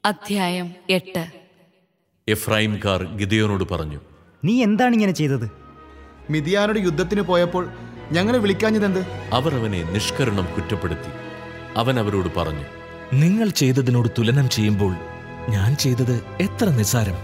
അധ്യായം എട്ട് എഫ്രൈംകാർ ഗിദയോനോട് പറഞ്ഞു നീ എന്താണ് ഇങ്ങനെ ചെയ്തത് മിതിയാനോട് യുദ്ധത്തിന് പോയപ്പോൾ ഞങ്ങളെ വിളിക്കാഞ്ഞതെന്ത് അവർ അവനെ നിഷ്കരണം കുറ്റപ്പെടുത്തി അവൻ അവരോട് പറഞ്ഞു നിങ്ങൾ ചെയ്തതിനോട് തുലനം ചെയ്യുമ്പോൾ ഞാൻ ചെയ്തത് എത്ര നിസ്സാരം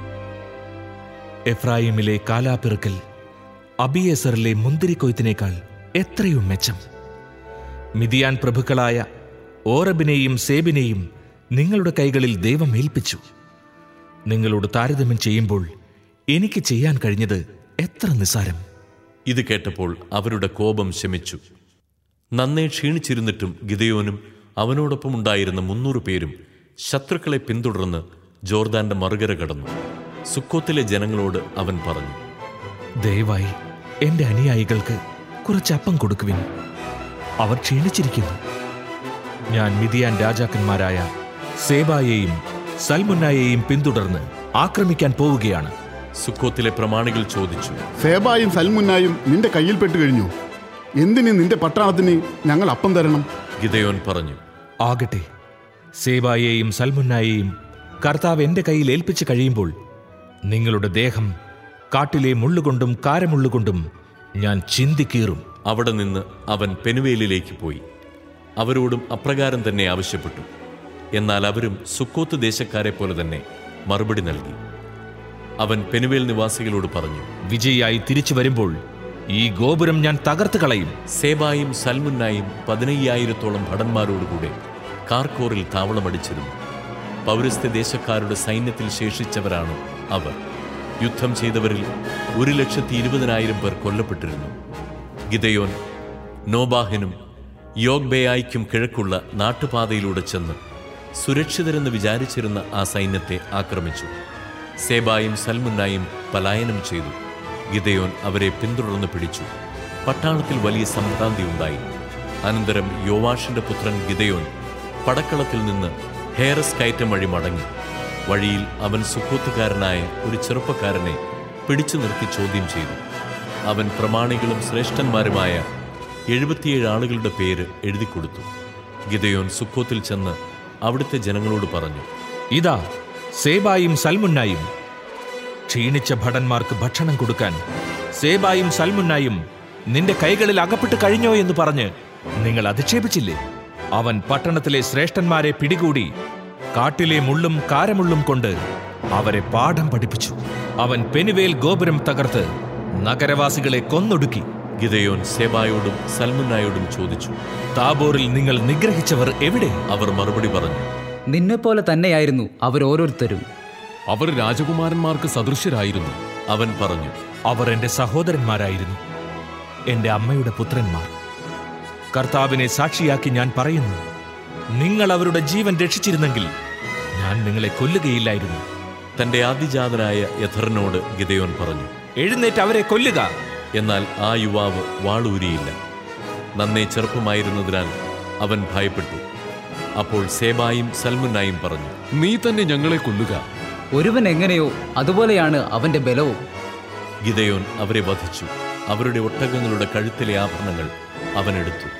എഫ്രായിമിലെ കാലാപിറുക്കൽ അബിയേസറിലെ മുന്തിരിക്കൊയ്ത്തിനേക്കാൾ എത്രയോ മെച്ചം മിതിയാൻ പ്രഭുക്കളായ ഓറബിനെയും സേബിനെയും നിങ്ങളുടെ കൈകളിൽ ദൈവം ഏൽപ്പിച്ചു നിങ്ങളോട് താരതമ്യം ചെയ്യുമ്പോൾ എനിക്ക് ചെയ്യാൻ കഴിഞ്ഞത് എത്ര നിസ്സാരം ഇത് കേട്ടപ്പോൾ അവരുടെ കോപം ശമിച്ചു നന്നേ ക്ഷീണിച്ചിരുന്നിട്ടും ഗിദയോനും അവനോടൊപ്പം ഉണ്ടായിരുന്ന മുന്നൂറ് പേരും ശത്രുക്കളെ പിന്തുടർന്ന് ജോർദാന്റെ മറുകര കടന്നു സുക്കോത്തിലെ ജനങ്ങളോട് അവൻ പറഞ്ഞു ദയവായി എന്റെ അനുയായികൾക്ക് കുറച്ച് അപ്പം കൊടുക്കുവിൻ അവർ ക്ഷീണിച്ചിരിക്കുന്നു ഞാൻ മിതിയാൻ രാജാക്കന്മാരായ സേബായെയും സൽമുന്നായെയും പിന്തുടർന്ന് ആക്രമിക്കാൻ പോവുകയാണ് സുക്കോത്തിലെ പ്രമാണികൾ ചോദിച്ചു സേബായും സൽമുന്നായും നിന്റെ കയ്യിൽപ്പെട്ടു കഴിഞ്ഞു എന്തിന് നിന്റെ പട്ടാളത്തിന് ഞങ്ങൾ അപ്പം തരണം ഗിദയോൻ പറഞ്ഞു ആകട്ടെ സേബായെയും സൽമുന്നായെയും കർത്താവ് എന്റെ കയ്യിൽ ഏൽപ്പിച്ചു കഴിയുമ്പോൾ നിങ്ങളുടെ ദേഹം കാട്ടിലെ മുള്ളുകൊണ്ടും കാരമുള്ളുകൊണ്ടും ഞാൻ ചിന്തിക്കീറും അവിടെ നിന്ന് അവൻ പെനുവേലിലേക്ക് പോയി അവരോടും അപ്രകാരം തന്നെ ആവശ്യപ്പെട്ടു എന്നാൽ അവരും സുക്കോത്ത് ദേശക്കാരെ പോലെ തന്നെ മറുപടി നൽകി അവൻ പെനുവേൽ നിവാസികളോട് പറഞ്ഞു വിജയായി തിരിച്ചു വരുമ്പോൾ ഈ ഗോപുരം ഞാൻ തകർത്ത് കളയും സേബായും സൽമുന്നായും പതിനയ്യായിരത്തോളം ഭടന്മാരോടുകൂടെ കാർക്കോറിൽ താവളമടിച്ചിരുന്നു പൗരസ്ത്യ ദേശക്കാരുടെ സൈന്യത്തിൽ ശേഷിച്ചവരാണ് അവർ യുദ്ധം ചെയ്തവരിൽ ഒരു ലക്ഷത്തി ഇരുപതിനായിരം പേർ കൊല്ലപ്പെട്ടിരുന്നു ഗിദയോൻ നോബാഹിനും യോഗ്ബേയായ്ക്കും കിഴക്കുള്ള നാട്ടുപാതയിലൂടെ ചെന്ന് സുരക്ഷിതരെന്ന് വിചാരിച്ചിരുന്ന ആ സൈന്യത്തെ ആക്രമിച്ചു സേബായും സൽമുന്നായും പലായനം ചെയ്തു ഗിദയോൻ അവരെ പിന്തുടർന്ന് പിടിച്ചു പട്ടാളത്തിൽ വലിയ സംഭ്രാന്തി ഉണ്ടായി അനന്തരം യോവാഷിന്റെ പുത്രൻ ഗിദയോൻ പടക്കളത്തിൽ നിന്ന് ഹേറസ് കയറ്റം വഴി മടങ്ങി വഴിയിൽ അവൻ സുക്കൂത്തുകാരനായ ഒരു ചെറുപ്പക്കാരനെ പിടിച്ചു നിർത്തി ചോദ്യം ചെയ്തു അവൻ പ്രമാണികളും ശ്രേഷ്ഠന്മാരുമായ എഴുപത്തിയേഴ് ആളുകളുടെ പേര് എഴുതിക്കൊടുത്തു ഗിദയോൻ സുക്കോത്തിൽ ചെന്ന് അവിടുത്തെ ജനങ്ങളോട് പറഞ്ഞു ഇതാ സേബായും സൽമുന്നായും ക്ഷീണിച്ച ഭടന്മാർക്ക് ഭക്ഷണം കൊടുക്കാൻ സേബായും സൽമുന്നായും നിന്റെ കൈകളിൽ അകപ്പെട്ട് കഴിഞ്ഞോ എന്ന് പറഞ്ഞ് നിങ്ങൾ അധിക്ഷേപിച്ചില്ലേ അവൻ പട്ടണത്തിലെ ശ്രേഷ്ഠന്മാരെ പിടികൂടി കാട്ടിലെ മുള്ളും കാരമുള്ളും കൊണ്ട് അവരെ പാഠം പഠിപ്പിച്ചു അവൻ പെനുവേൽ ഗോപുരം തകർത്ത് നഗരവാസികളെ കൊന്നൊടുക്കി ഗിദയോൻ സേബായോടും സൽമുന്നായോടും ചോദിച്ചു താബോറിൽ നിങ്ങൾ നിഗ്രഹിച്ചവർ എവിടെ അവർ മറുപടി പറഞ്ഞു നിന്നെപ്പോലെ തന്നെയായിരുന്നു അവരോരോരുത്തരും അവർ രാജകുമാരന്മാർക്ക് സദൃശ്യരായിരുന്നു അവൻ പറഞ്ഞു അവർ എന്റെ സഹോദരന്മാരായിരുന്നു എന്റെ അമ്മയുടെ പുത്രന്മാർ കർത്താവിനെ സാക്ഷിയാക്കി ഞാൻ പറയുന്നു നിങ്ങൾ അവരുടെ ജീവൻ രക്ഷിച്ചിരുന്നെങ്കിൽ ഞാൻ നിങ്ങളെ കൊല്ലുകയില്ലായിരുന്നു തന്റെ ആദിജാതനായ യഥറിനോട് ഗിദയോൻ പറഞ്ഞു എഴുന്നേറ്റ് അവരെ കൊല്ലുക എന്നാൽ ആ യുവാവ് വാളൂരിയില്ല നന്നേ ചെറുപ്പമായിരുന്നതിനാൽ അവൻ ഭയപ്പെട്ടു അപ്പോൾ സേബായും സൽമുന്നായും പറഞ്ഞു നീ തന്നെ ഞങ്ങളെ കൊല്ലുക ഒരുവൻ എങ്ങനെയോ അതുപോലെയാണ് അവന്റെ ബലവും ഗിദയോൻ അവരെ വധിച്ചു അവരുടെ ഒട്ടകങ്ങളുടെ കഴുത്തിലെ ആഭരണങ്ങൾ അവനെടുത്തു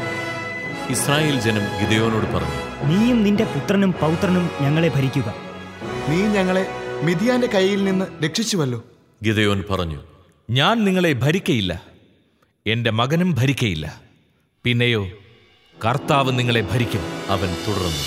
ഇസ്രായേൽ ജനം ഗിദയോനോട് പറഞ്ഞു നീയും നിന്റെ പുത്രനും പൗത്രനും ഞങ്ങളെ ഭരിക്കുക നീ ഞങ്ങളെ മിതിയാന്റെ കയ്യിൽ നിന്ന് രക്ഷിച്ചുവല്ലോ ഗിദയോൻ പറഞ്ഞു ഞാൻ നിങ്ങളെ ഭരിക്കയില്ല എന്റെ മകനും ഭരിക്കയില്ല പിന്നെയോ കർത്താവ് നിങ്ങളെ ഭരിക്കും അവൻ തുടർന്നു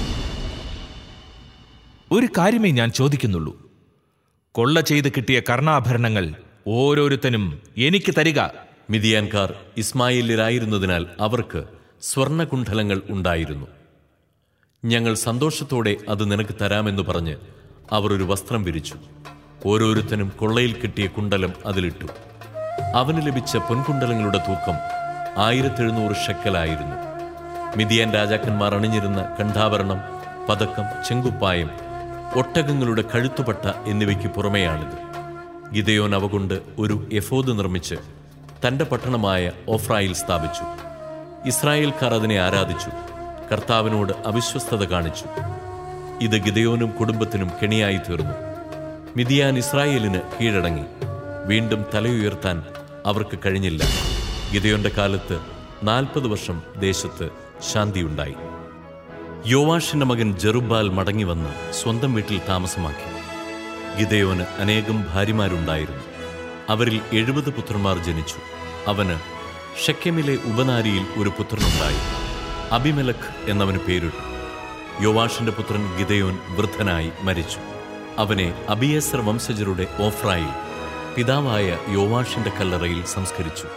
ഒരു കാര്യമേ ഞാൻ ചോദിക്കുന്നുള്ളൂ കൊള്ള ചെയ്ത് കിട്ടിയ കർണാഭരണങ്ങൾ ഓരോരുത്തനും എനിക്ക് തരിക മിതിയാൻകാർ ഇസ്മായില്യരായിരുന്നതിനാൽ അവർക്ക് സ്വർണകുണ്ഠലങ്ങൾ ഉണ്ടായിരുന്നു ഞങ്ങൾ സന്തോഷത്തോടെ അത് നിനക്ക് തരാമെന്ന് പറഞ്ഞ് അവർ ഒരു വസ്ത്രം വിരിച്ചു ഓരോരുത്തനും കൊള്ളയിൽ കിട്ടിയ കുണ്ടലം അതിലിട്ടു അവന് ലഭിച്ച പൊൻകുണ്ടലങ്ങളുടെ തൂക്കം ആയിരത്തെഴുന്നൂറ് ഷെക്കലായിരുന്നു മിതിയാൻ രാജാക്കന്മാർ അണിഞ്ഞിരുന്ന കണ്ഠാഭരണം പതക്കം ചെങ്കുപ്പായം ഒട്ടകങ്ങളുടെ കഴുത്തുപട്ട എന്നിവയ്ക്ക് പുറമെയാണിത് ഗിദയോൻ അവ കൊണ്ട് ഒരു എഫോദ് നിർമ്മിച്ച് തന്റെ പട്ടണമായ ഓഫ്രായിൽ സ്ഥാപിച്ചു ഇസ്രായേൽക്കാർ അതിനെ ആരാധിച്ചു കർത്താവിനോട് അവിശ്വസ്തത കാണിച്ചു ഇത് ഗിദയോനും കുടുംബത്തിനും കെണിയായി തീർന്നു മിതിയാൻ ഇസ്രായേലിന് കീഴടങ്ങി വീണ്ടും തലയുയർത്താൻ അവർക്ക് കഴിഞ്ഞില്ല ഗിദയോന്റെ കാലത്ത് നാൽപ്പത് വർഷം ദേശത്ത് ശാന്തിയുണ്ടായി യോവാഷിന്റെ മകൻ ജെറുബാൽ മടങ്ങിവന്ന് സ്വന്തം വീട്ടിൽ താമസമാക്കി ഗിദയോന് അനേകം ഭാര്യമാരുണ്ടായിരുന്നു അവരിൽ എഴുപത് പുത്രന്മാർ ജനിച്ചു അവന് ഷെക്കെമിലെ ഉപനാരിയിൽ ഒരു പുത്രനുണ്ടായി അബിമെലഖ് എന്നവന് പേരിട്ടു യോവാഷിന്റെ പുത്രൻ ഗിദയോൻ വൃദ്ധനായി മരിച്ചു അവനെ അബിയേസർ വംശജരുടെ ഓഫ്രായിൽ പിതാവായ യോവാഷിന്റെ കല്ലറയിൽ സംസ്കരിച്ചു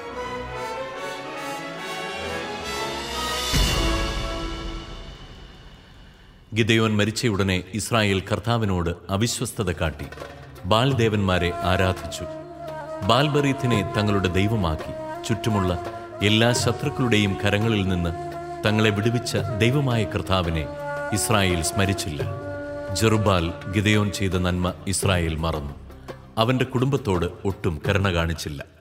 ഗിദയോൻ മരിച്ചയുടനെ ഇസ്രായേൽ കർത്താവിനോട് അവിശ്വസ്തത കാട്ടി ബാൽദേവന്മാരെ ആരാധിച്ചു ബാൽബറീത്തിനെ തങ്ങളുടെ ദൈവമാക്കി ചുറ്റുമുള്ള എല്ലാ ശത്രുക്കളുടെയും കരങ്ങളിൽ നിന്ന് തങ്ങളെ വിടുവിച്ച ദൈവമായ കർത്താവിനെ ഇസ്രായേൽ സ്മരിച്ചില്ല ജെറുബാൽ ഗിദയോൻ ചെയ്ത നന്മ ഇസ്രായേൽ മറന്നു അവന്റെ കുടുംബത്തോട് ഒട്ടും കരുണ കാണിച്ചില്ല